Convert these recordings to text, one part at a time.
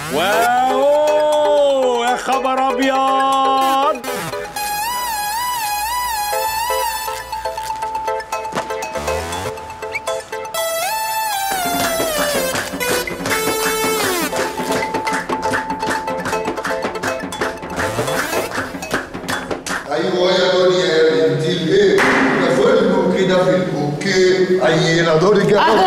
واو يا خبر ابيض ايوه يا دنيا يا بنتي الايه ده فيلم كده في الاوكي عينا دوري جاب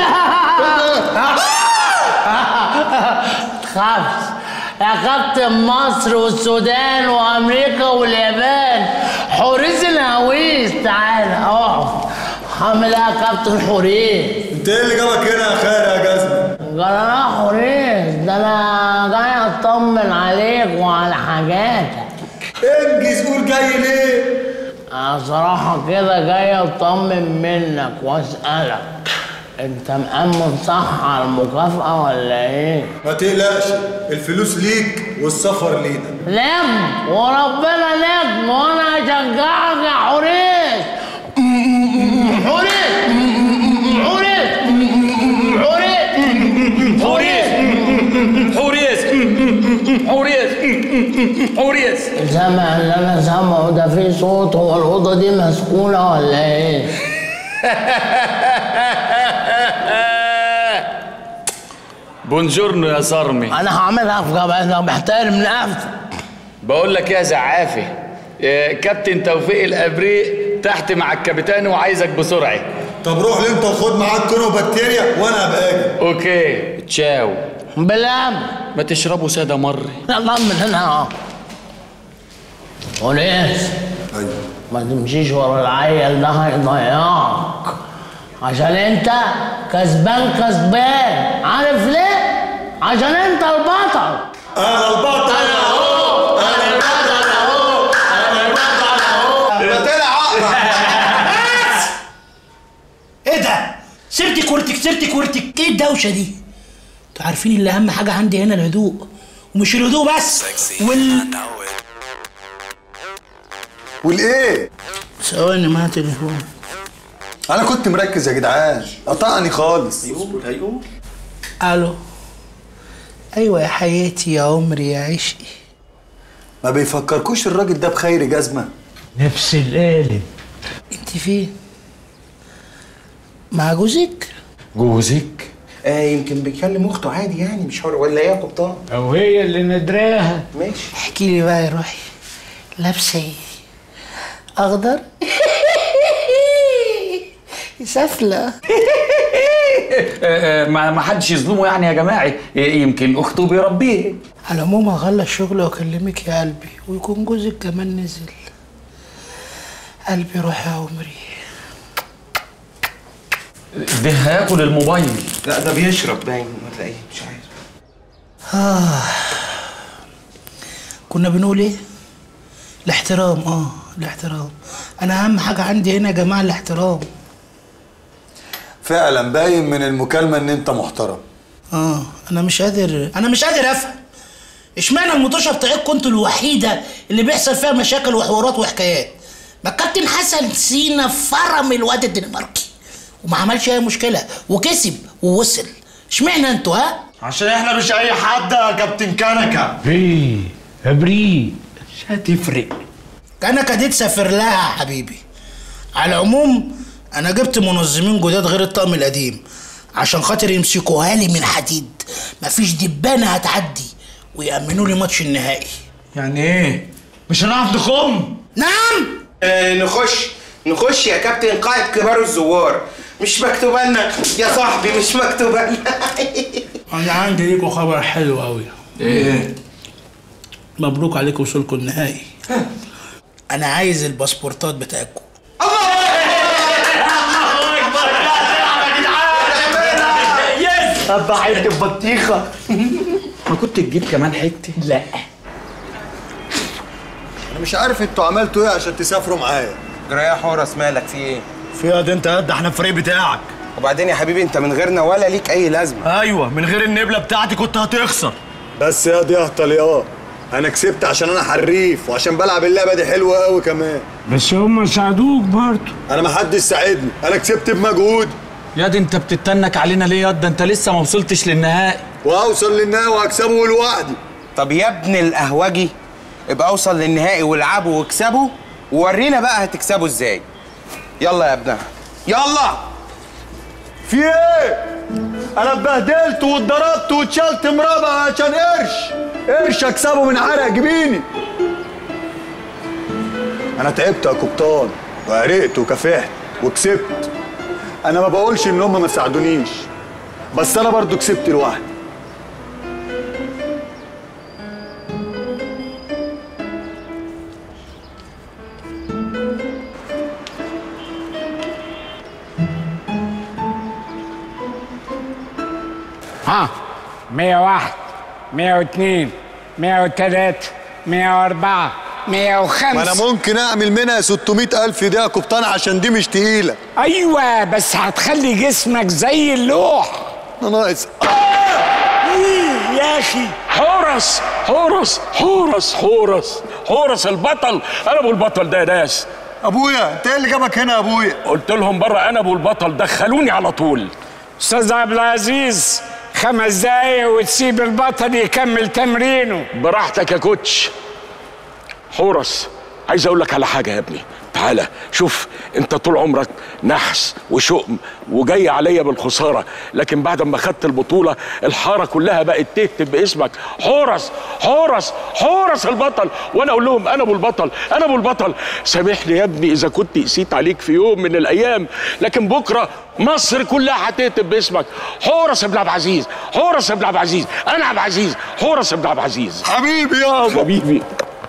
خمس يا كابتن مصر والسودان وامريكا واليابان حوريس الهويس تعال اقف عامل ايه يا كابتن حوريس انت ايه اللي جابك هنا يا خالد يا جزمه قال انا حوريس ده انا جاي اطمن عليك وعلى حاجاتك انجز قول جاي ليه انا صراحة كده جاي اطمن منك واسألك انت مأمن صح على المكافأة ولا ايه؟ ما تقلقش الفلوس ليك والسفر لينا نجم وربنا نجم وانا هشجعك يا حوريس حوريس حوريس حوريس حوريس حوريس حوريس سامع اللي انا سامعه ده في صوت هو الاوضه دي مسكونه ولا ايه؟ بونجورنو يا صرمي انا هعملها في جبهه انا محترم نفسي بقول لك يا زعافي إيه، كابتن توفيق الابريق تحت مع الكابتن وعايزك بسرعه طب روح لي انت وخد معاك كونو بكتيريا وانا ابقى اجي اوكي تشاو بلام ما تشربوا ساده مره يلا من هنا وناس ايوه ما تمشيش ورا العيل ده هيضيعك عشان انت كسبان كسبان عارف ليه؟ عشان انت البطل انا البطل انا اهو انا البطل اهو انا البطل اهو ده طلع عقرب ايه ده؟ سيرتي كورتك سيرتي كورتك ايه الدوشه دي؟ انتوا عارفين اللي اهم حاجه عندي هنا الهدوء ومش الهدوء بس وال والايه ثواني ما تليفون انا كنت مركز يا جدعان قطعني خالص الو ايوه يا حياتي يا عمري يا عشقي ما بيفكركوش الراجل ده بخير جزمه نفس القالب انت فين؟ مع جوزك؟ جوزك آه يمكن بيكلم اخته عادي يعني مش حر ولا ايه يا قبطان او هي اللي ندراها ماشي احكي لي بقى يا روحي لابسه ايه؟ اخضر؟ سفله ما ما حدش يظلمه يعني يا جماعه إيه، يمكن اخته بيربيه على العموم هخلص شغل واكلمك يا قلبي ويكون جوزك كمان نزل قلبي روح يا عمري ده هياكل الموبايل لا ده بيشرب باين ولا ايه مش عارف كنا بنقول ايه الاحترام اه الاحترام انا اهم حاجه عندي هنا يا جماعه الاحترام فعلا باين من المكالمه ان انت محترم اه انا مش قادر انا مش قادر افهم اشمعنى المطوشه بتاعتكم انتوا الوحيده اللي بيحصل فيها مشاكل وحوارات وحكايات ما الكابتن حسن سينا فرم الواد الدنماركي وما عملش اي مشكله وكسب ووصل اشمعنى انتوا ها عشان احنا مش اي حد يا كابتن كنكه بري بري مش هتفرق كانك دي تسافر لها يا حبيبي على العموم انا جبت منظمين جداد غير الطقم القديم عشان خاطر يمسكوها لي من حديد مفيش دبانه هتعدي ويأمنوا لي ماتش النهائي يعني ايه مش هنعرف نخم نعم آه نخش نخش يا كابتن قائد كبار الزوار مش مكتوبه لنا يا صاحبي مش مكتوبه لنا انا عندي ليكوا خبر حلو قوي ايه مبروك عليكم وصولكم النهائي انا عايز الباسبورتات بتاعتكم ابا حته بطيخه ما كنت تجيب كمان حته لا انا مش عارف انتوا عملتوا ايه عشان تسافروا معايا جرايه حورس مالك في ايه في قد انت قد احنا الفريق بتاعك وبعدين يا حبيبي انت من غيرنا ولا ليك اي لازمه ايوه من غير النبله بتاعتي كنت هتخسر بس يا دي اهطل يا انا كسبت عشان انا حريف وعشان بلعب اللعبه دي حلوه قوي كمان بس هم ساعدوك برضه انا ما حدش ساعدني انا كسبت بمجهود يا دي انت بتتنك علينا ليه يا ده انت لسه ما وصلتش للنهائي واوصل للنهائي واكسبه لوحدي طب يا ابن القهوجي ابقى اوصل للنهائي والعبوا واكسبوا وورينا بقى هتكسبوا ازاي يلا يا ابنها يلا في ايه؟ انا اتبهدلت واتضربت واتشلت مرابع عشان قرش قرش اكسبه من عرق جبيني انا تعبت يا قبطان وعرقت وكافحت وكسبت انا ما بقولش ان هم ما ساعدونيش بس انا برضو كسبت لوحدي ها 101 102 103 104 105 ما انا ممكن اعمل منها 600 الف دي يا قبطان عشان دي مش تقيله ايوه بس هتخلي جسمك زي اللوح انا ناقص إيه يا اخي حورس حورس حورس حورس حورس البطل انا ابو البطل ده يا ناس ابويا انت ايه اللي جابك هنا يا ابويا قلت لهم بره انا ابو البطل دخلوني على طول استاذ عبد العزيز خمس دقايق وتسيب البطل يكمل تمرينه براحتك يا كوتش حورس عايز اقول لك على حاجه يا ابني تعالى شوف انت طول عمرك نحس وشؤم وجاي عليا بالخساره لكن بعد ما خدت البطوله الحاره كلها بقت تهتف باسمك حورس حورس حورس البطل وانا اقول لهم انا ابو البطل انا ابو البطل سامحني يا ابني اذا كنت قسيت عليك في يوم من الايام لكن بكره مصر كلها هتهتف باسمك حورس ابن عبد العزيز حورس ابن عبد العزيز انا عبد العزيز حورس ابن عبد العزيز حبيبي يابا حبيبي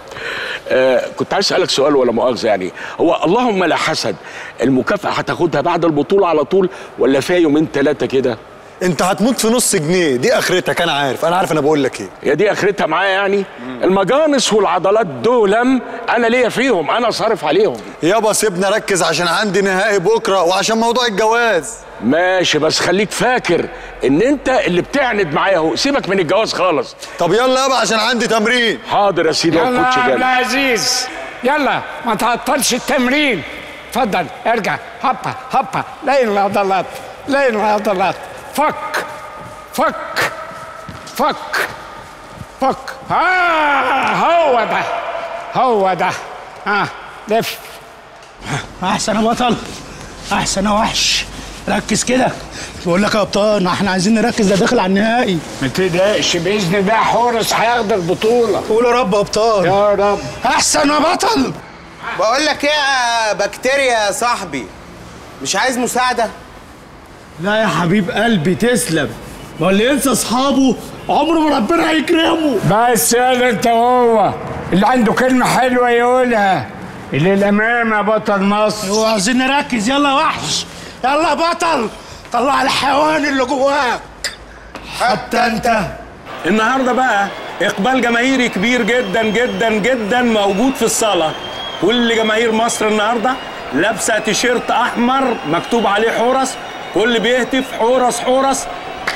آه كنت عايز اسالك سؤال ولا مؤاخذه يعني هو اللهم لا حسد المكافاه هتاخدها بعد البطوله على طول ولا فيها يومين ثلاثه كده انت هتموت في نص جنيه دي اخرتك انا عارف انا عارف انا بقول لك ايه يا دي اخرتها معايا يعني المجانس والعضلات دولم انا ليا فيهم انا صارف عليهم يابا سيبنا ركز عشان عندي نهائي بكره وعشان موضوع الجواز ماشي بس خليك فاكر ان انت اللي بتعند معايا اهو سيبك من الجواز خالص طب يلا يابا عشان عندي تمرين حاضر يا سيدي يلا يا الكوتش عبد جالي العزيز يلا ما تعطلش التمرين اتفضل ارجع هبا هبا لين العضلات لين العضلات فك فك فك فك آه هو ده هو ده ها لف احسن يا بطل احسن يا وحش ركز كده بقول لك يا ابطال احنا عايزين نركز ده داخل على النهائي ما تقلقش باذن الله حورس هياخد البطوله قول يا رب يا ابطال يا رب احسن يا بطل بقول لك ايه يا بكتيريا يا صاحبي مش عايز مساعده لا يا حبيب قلبي تسلم ما اللي ينسى اصحابه عمره ما ربنا هيكرمه بس يلا انت وهو اللي عنده كلمه حلوه يقولها اللي الامام يا بطل مصر عايزين نركز يلا يا وحش يلا يا بطل طلع الحيوان اللي جواك حتى انت النهارده بقى اقبال جماهيري كبير جدا جدا جدا موجود في الصاله كل جماهير مصر النهارده لابسه تيشيرت احمر مكتوب عليه حورس كل بيهتف حورس حورس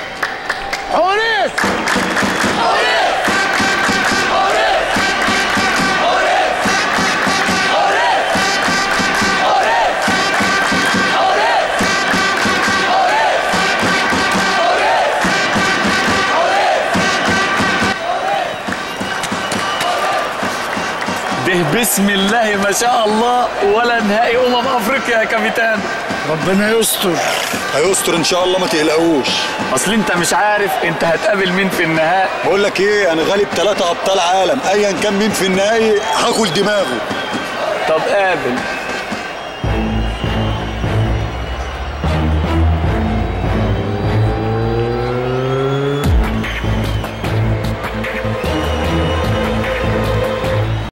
حورس ده بسم الله ما شاء الله ولا نهائي امم افريقيا يا كابتن ربنا يستر هيستر ان شاء الله ما تقلقوش اصل انت مش عارف انت هتقابل مين في النهائي بقول لك ايه انا غالب ثلاثة ابطال عالم ايا كان مين في النهائي هاكل دماغه طب قابل